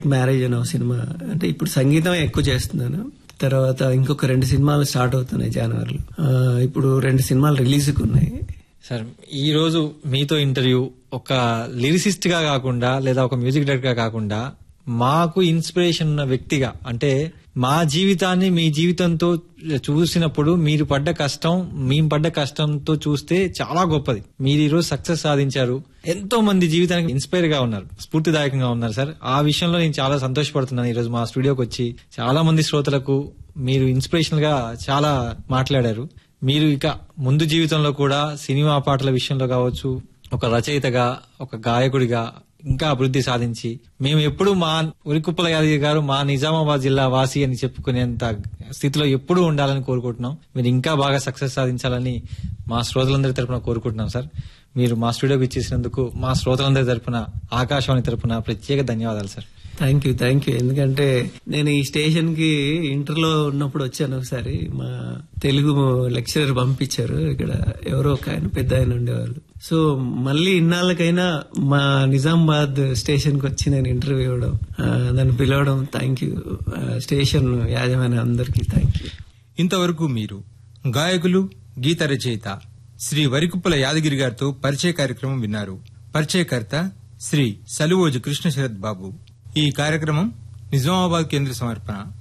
marriage అనే ఒక cinema అంటే ఇప్పుడు సంగీతం ఎక్కువ చేస్తున్నాను తర్వాత ఇంకొక రెండు సినిమాలు స్టార్ట్ అవుతున్నాయి జనవరిలో ఆ, ఇప్పుడు రెండు సినిమాలు రిలీజ్కి ఉన్నాయి సార్ ఈ రోజు మీతో ఇంటర్వ్యూ ఒక లిరిసిస్ట్ గా కాకుండా లేదా ఒక మ్యూజిక్ డైరెక్టర్ గా కాకుండా మాకు ఇన్స్పిరేషన్ ఉన్న వ్యక్తిగా అంటే మా జీవితాన్ని మీ జీవితంతో చూసినప్పుడు మీరు పడ్డ కష్టం మేము పడ్డ కష్టంతో చూస్తే చాలా గొప్పది మీరు ఈ రోజు సక్సెస్ సాధించారు ఎంతో మంది జీవితానికి ఇన్స్పైర్ గా ఉన్నారు స్ఫూర్తిదాయకంగా ఉన్నారు సార్ ఆ విషయంలో నేను చాలా సంతోషపడుతున్నాను ఈ రోజు మా స్టూడియోకి వచ్చి చాలా మంది శ్రోతలకు మీరు ఇన్స్పిరేషనల్ గా చాలా మాట్లాడారు మీరు ఇక ముందు జీవితంలో కూడా సినిమా పాటల విషయంలో కావచ్చు ఒక రచయితగా ఒక గాయకుడిగా ఇంకా అభివృద్ధి సాధించి మేము ఎప్పుడు మా ఉరికుప్పల యాదగిరి గారు మా నిజామాబాద్ జిల్లా వాసి అని చెప్పుకునేంత స్థితిలో ఎప్పుడూ ఉండాలని కోరుకుంటున్నాం మీరు ఇంకా బాగా సక్సెస్ సాధించాలని మా శ్రోతలందరి తరపున కోరుకుంటున్నాం సార్ మీరు మా స్టూడియోకి ఇచ్చేసినందుకు మా శ్రోతలందరి తరపున ఆకాశవాణి తరపున ప్రత్యేక ధన్యవాదాలు sir thank you thank you ఎందుకంటే నేను ఈ స్టేషన్ కి ఇంటర్లో ఉన్నప్పుడు వచ్చాను ఒకసారి మా తెలుగు లెక్చరర్ పంపించారు ఇక్కడ ఎవరో ఒక ఆయన పెద్ద ఆయన ఉండేవాళ్ళు సో మళ్ళీ ఇన్నాళ్ళకైనా మా నిజామాబాద్ స్టేషన్ కి వచ్చి నేను ఇంటర్వ్యూ ఇవ్వడం ఆ, నన్ను పిలవడం థ్యాంక్ యూ స్టేషన్ యాజమాన్య అందరికీ థ్యాంక్ యూ ఇంతవరకు మీరు గాయకులు గీత రచయిత శ్రీ వరికుప్పల యాదగిరి గారితో పరిచయ కార్యక్రమం విన్నారు పరిచయకర్త శ్రీ సలువోజు కృష్ణ శరత్ బాబు ఈ కార్యక్రమం నిజామాబాద్ కేంద్ర సమర్పణ